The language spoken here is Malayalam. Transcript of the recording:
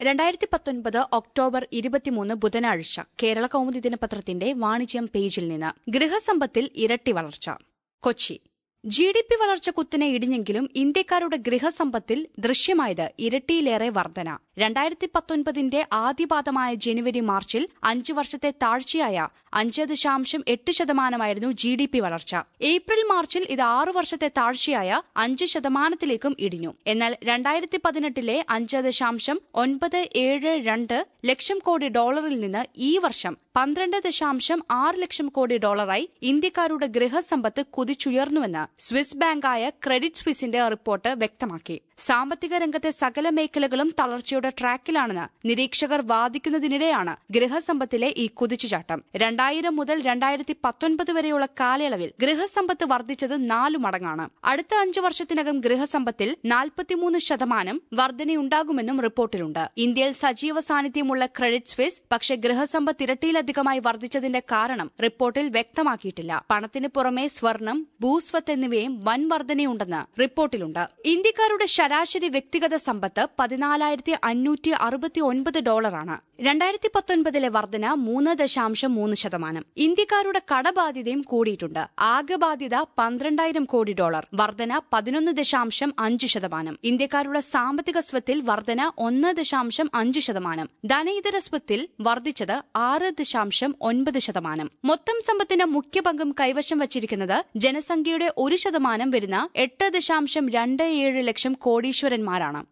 രണ്ടായിരത്തി പത്തൊൻപത് ഒക്ടോബർ ഇരുപത്തിമൂന്ന് ബുധനാഴ്ച കേരള കൗമുദി ദിനപത്രത്തിന്റെ വാണിജ്യം പേജിൽ നിന്ന് ഗൃഹസമ്പത്തിൽ ഇരട്ടി വളർച്ച കൊച്ചി ജി ഡി പി വളർച്ച കുത്തിനെ ഇടിഞ്ഞെങ്കിലും ഇന്ത്യക്കാരുടെ ഗൃഹസമ്പത്തിൽ ദൃശ്യമായത് ഇരട്ടിയിലേറെ വർധന രണ്ടായിരത്തി പത്തൊൻപതിന്റെ ആദ്യപാദമായ ജനുവരി മാർച്ചിൽ അഞ്ചു വർഷത്തെ താഴ്ചയായ അഞ്ച് ദശാംശം എട്ട് ശതമാനമായിരുന്നു ജി ഡി പി വളർച്ച ഏപ്രിൽ മാർച്ചിൽ ഇത് ആറു വർഷത്തെ താഴ്ചയായ അഞ്ച് ശതമാനത്തിലേക്കും ഇടിഞ്ഞു എന്നാൽ രണ്ടായിരത്തി പതിനെട്ടിലെ അഞ്ച് ദശാംശം ഒൻപത് ഏഴ് രണ്ട് ലക്ഷം കോടി ഡോളറിൽ നിന്ന് ഈ വർഷം പന്ത്രണ്ട് ദശാംശം ആറ് ലക്ഷം കോടി ഡോളറായി ഇന്ത്യക്കാരുടെ ഗൃഹസമ്പത്ത് കുതിച്ചുയർന്നുവെന്ന് സ്വിസ് ബാങ്കായ ക്രെഡിറ്റ് സ്വിസിന്റെ റിപ്പോർട്ട് വ്യക്തമാക്കി സാമ്പത്തിക രംഗത്തെ സകല മേഖലകളും തളർച്ചയുടെ ട്രാക്കിലാണെന്ന് നിരീക്ഷകർ വാദിക്കുന്നതിനിടെയാണ് ഗൃഹസമ്പത്തിലെ ഈ കുതിച്ചുചാട്ടം രണ്ടായിരം മുതൽ രണ്ടായിരത്തി പത്തൊൻപത് വരെയുള്ള കാലയളവിൽ ഗൃഹസമ്പത്ത് വർദ്ധിച്ചത് നാലു മടങ്ങാണ് അടുത്ത അഞ്ചു വർഷത്തിനകം ഗൃഹസമ്പത്തിൽ നാൽപ്പത്തിമൂന്ന് ശതമാനം വർധനയുണ്ടാകുമെന്നും റിപ്പോർട്ടിലുണ്ട് ഇന്ത്യയിൽ സജീവ സാന്നിധ്യമുള്ള ക്രെഡിറ്റ് സ്വിസ് പക്ഷേ ഗൃഹസമ്പത്ത് ഇരട്ടിയിലധികമായി വർദ്ധിച്ചതിന്റെ കാരണം റിപ്പോർട്ടിൽ വ്യക്തമാക്കിയിട്ടില്ല പണത്തിന് പുറമെ സ്വർണം ഭൂസ്വത്ത് എന്നിവയും വൻ വർധനയുണ്ടെന്ന് റിപ്പോർട്ടിലുണ്ട് ഇന്ത്യക്കാരുടെ ശരാശരി വ്യക്തിഗത സമ്പത്ത് പതിനാലായിരത്തി അഞ്ഞൂറ്റി അറുപത്തി ഒൻപത് ഡോളറാണ് രണ്ടായിരത്തി പത്തൊൻപതിലെ വർധന മൂന്ന് ദശാംശം മൂന്ന് ശതമാനം ഇന്ത്യക്കാരുടെ കടബാധ്യതയും കൂടിയിട്ടുണ്ട് ആകെ ബാധ്യത പന്ത്രണ്ടായിരം കോടി ഡോളർ വർധന പതിനൊന്ന് ദശാംശം അഞ്ച് ശതമാനം ഇന്ത്യക്കാരുടെ സാമ്പത്തിക സ്വത്തിൽ വർധന ഒന്ന് ദശാംശം അഞ്ച് ശതമാനം ധനേതര സ്വത്തിൽ വർദ്ധിച്ചത് ആറ് ദശാംശം ഒൻപത് ശതമാനം മൊത്തം സമ്പത്തിന്റെ മുഖ്യ പങ്കും കൈവശം വച്ചിരിക്കുന്നത് ജനസംഖ്യയുടെ ഒരു ശതമാനം വരുന്ന എട്ട് ദശാംശം രണ്ട് ഏഴ് ലക്ഷം കോടീശ്വരന്മാരാണ്